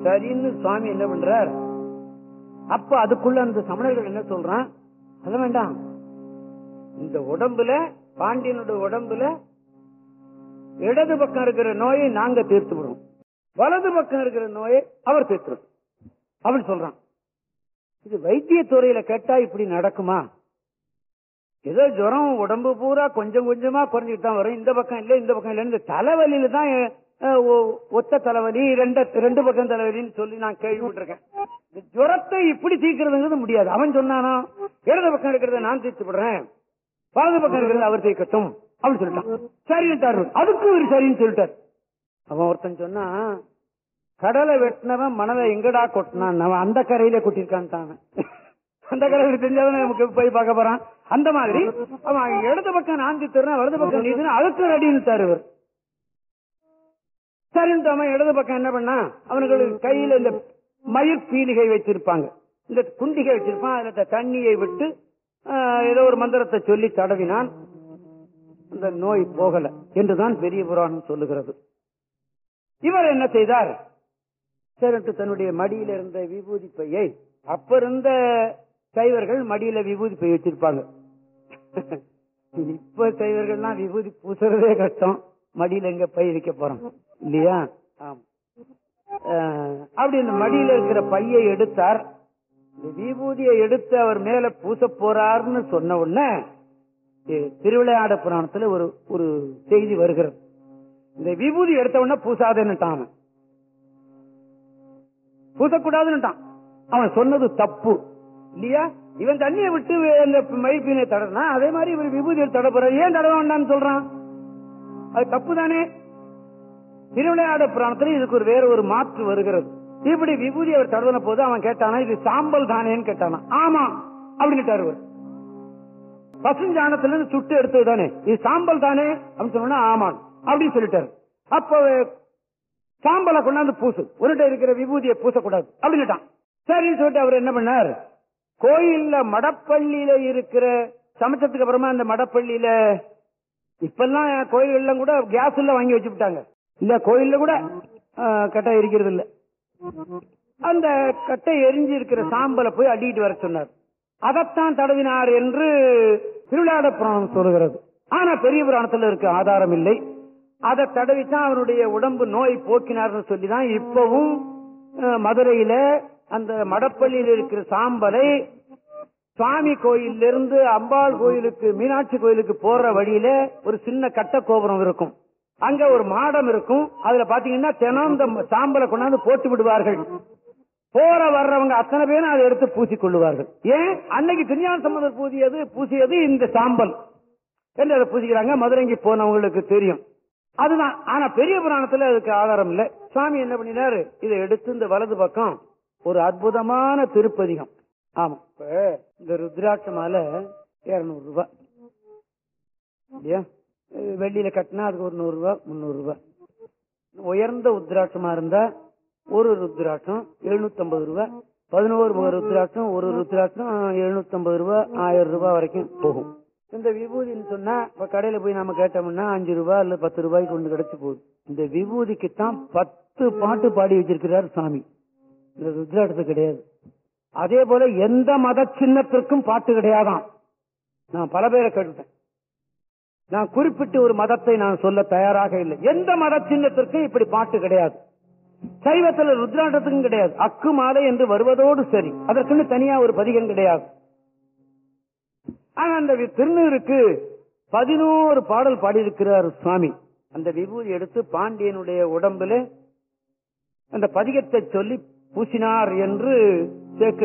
சரின்னு சுவாமி என்ன பண்றார் அப்ப அதுக்குள்ள அந்த சமணர்கள் என்ன சொல்றான் சொல்ல வேண்டாம் இந்த உடம்புல பாண்டியனுடைய உடம்புல இடது பக்கம் இருக்கிற நோயை நாங்க தீர்த்து விடுவோம் வலது பக்கம் இருக்கிற நோயை அவர் தீர்த்துரும் அப்படின்னு சொல்றான் இது வைத்தியத்துறையில கேட்டா இப்படி நடக்குமா ஏதோ ஜுரம் உடம்பு பூரா கொஞ்சம் கொஞ்சமா குறைஞ்சிட்டு தான் வரும் இந்த பக்கம் இல்ல இந்த பக்கம் இல்ல இந்த தலைவலியில தான் அஹ், ஒ- ஒத்த தலைவலி ரெண்டு ரெண்டு பக்கம் தலைவலின்னு சொல்லி நான் கேள்விப்பட்டிருக்கேன் இந்த ஜுரத்தை இப்படி தீர்க்கிறதுங்கிறது முடியாது அவன் சொன்னானா இடது பக்கம் இருக்கிறத நான் தீர்த்து விடுறேன் வலது பக்கம் இருக்கிறத அவர் தீர்க்கட்டும் அப்படின்னு சொல்லிட்டான் சரின்ட்டாரு அதுக்கு இவர் சரின்னு சொல்லிட்டார் அவன் ஒருத்தன் சொன்னா கடலை வெட்டினவன் மணலை எங்கடா கொட்டினான் அவன் அந்த கரையில கொட்டிருக்கான் அவன் அந்த கரையில தெரிஞ்சவன் நமக்கு போய் பார்க்க போறான் அந்த மாதிரி அவன் இடது பக்கம் நான் திட்டுறான் வலது பக்கம் நீ அதுக்கு ரெடின்னு இவர் சரின்ட்டு அவன் இடது பக்கம் என்ன பண்ணா அவனுக்கு கையில இந்த மயிர் பீலிகை வச்சிருப்பாங்க இந்த குண்டிகை வச்சிருப்பான் அதுல இந்த தண்ணியை விட்டு ஆஹ், ஏதோ ஒரு மந்திரத்தை சொல்லி தடவினான் அந்த நோய் போகல என்றுதான் பெரிய புராணம் சொல்லுகிறது இவர் என்ன செய்தார் சரின்ட்டு தன்னுடைய மடியில இருந்த விபூதி பையை அப்ப இருந்த சைவர்கள் மடியில விபூதி பை வச்சிருப்பாங்க இப்ப சைவர்கள்லாம் விபூதி பூசுறதே கஷ்டம் மடியில எங்க பை வைக்க போறோம் இல்லையா ஆமா அஹ், அப்படி இந்த மடியில இருக்கிற பையை எடுத்தார் இந்த விபூதியை எடுத்து அவர் மேல பூச போறாருன்னு சொன்ன உடனே தி- திருவிளையாட புராணத்துல ஒரு ஒரு செய்தி வருகிறது இந்த விபூதி எடுத்த உடனே பூசாதேன்னுட்டான் அவன் பூசக்கூடாதுன்னுட்டான் அவன் சொன்னது தப்பு இல்லையா இவன் தண்ணியை விட்டு அந்த மயிர்பீனை தடனா அதே மாதிரி இவர் விபூதியை தடப்புற ஏன் தடவ வேண்டாம்னு சொல்றான் அது தப்பு தானே திருவிளையாட புராணத்துல இதுக்கு ஒரு வேற ஒரு மாற்று வருகிறது இப்படி விபூதி அவர் தடவின போது அவன் கேட்டானா இது சாம்பல் தானேன்னு கேட்டானா ஆமா அப்படின்னுட்டாரு இவர் பசுஞ்சாணத்துல இருந்து சுட்டு எடுத்தது தானே இது சாம்பல் தானே அப்படின்னு சொன்னா ஆமான் அப்படின்னு சொல்லிட்டாரு அப்போ சாம்பலை கொண்டாந்து பூசு உன்கிட்ட இருக்கிற விபூதியை பூசக்கூடாது அப்படின்னுட்டான் சரின்னு சொல்லிட்டு அவர் என்ன பண்ணார் கோயில்ல மடப்பள்ளியில இருக்கிற சமைச்சதுக்கு அப்புறமா அந்த மடப்பள்ளியில இப்பெல்லாம் கோயில்கள்ல கூட கேஸ் எல்லாம் வாங்கி வச்சு விட்டாங்க இல்ல கோயில்ல கூட ஆஹ், கட்டை எரிக்கிறது இல்ல அந்த கட்டை எரிஞ்சு இருக்கிற சாம்பலை போய் அடிக்கிட்டு வர சொன்னார் அதைத்தான் தடவினார் என்று திருவிழாட புராணம் சொல்லுகிறது ஆனா பெரிய புராணத்துல இருக்கு ஆதாரம் இல்லை அதை தடவித்தான் அவருடைய உடம்பு நோய் போக்கினார்னு சொல்லிதான் இப்பவும் அஹ், மதுரையில அந்த மடப்பள்ளியில் இருக்கிற சாம்பலை சுவாமி கோயில்ல இருந்து அம்பாள் கோயிலுக்கு மீனாட்சி கோயிலுக்கு போற வழியில ஒரு சின்ன கட்ட கோபுரம் இருக்கும் அங்க ஒரு மாடம் இருக்கும் அதுல பாத்தீங்கன்னா தினம் இந்த சாம்பலை கொண்டாந்து போட்டு விடுவார்கள் போற வர்றவங்க அத்தனை பேரும் அதை எடுத்து பூசிக் கொள்ளுவார்கள் ஏன் அன்னைக்கு திருஞான சம்பந்தர் பூசியது பூசியது இந்த சாம்பல் என்று அதை பூசிக்கிறாங்க மதுரைக்கு போனவங்களுக்கு தெரியும் அதுதான் ஆனா பெரிய புராணத்துல அதுக்கு ஆதாரம் இல்ல சுவாமி என்ன பண்ணினாரு இதை எடுத்து இந்த வலது பக்கம் ஒரு அற்புதமான திருப்பதிகம் ஆமா இப்ப இந்த ருத்ராட்ச மாலை இருநூறு ரூபாய் இல்லையா அஹ் வெள்ளியில கட்டினா அதுக்கு ஒரு நூறு ரூபாய் முந்நூறு ரூபாய் உயர்ந்த உத்ராட்சமா இருந்தா ஒரு ருத்ராட்சம் எழுநூத்தி ஐம்பது ரூபாய் பதினோரு முக ருத்ராட்சம் ஒரு ருத்ராட்சம் எழுநூத்தி ஐம்பது ரூபாய் ஆயிரம் ரூபாய் வரைக்கும் போகும் இந்த விபூதின்னு சொன்னா இப்ப கடையில போய் நாம கேட்டோம்னா அஞ்சு ரூபாய் இல்ல பத்து ரூபாய்க்கு ஒண்ணு கிடைச்சு போகுது இந்த விபூதிக்கு தான் பத்து பாட்டு பாடி வச்சிருக்கிறார் சாமி இந்த ருத்ராட்சத்துக்கு கிடையாது அதே போல எந்த மத சின்னத்திற்கும் பாட்டு கிடையாதாம் நான் பல பேரை கேட்டுட்டேன் நான் குறிப்பிட்டு ஒரு மதத்தை நான் சொல்ல தயாராக இல்லை எந்த மத சின்னத்திற்கும் இப்படி பாட்டு கிடையாது சைவத்துல ருத்ராண்டத்துக்கும் கிடையாது அக்கு மாலை என்று வருவதோடு சரி அதற்குன்னு தனியா ஒரு பதிகம் கிடையாது ஆனா அந்த வி- திருநீருக்கு பதினோரு பாடல் பாடியிருக்கிறார் சுவாமி அந்த விபூதி எடுத்து பாண்டியனுடைய உடம்புல அந்த பதிகத்தை சொல்லி பூசினார் என்று சேர்க்க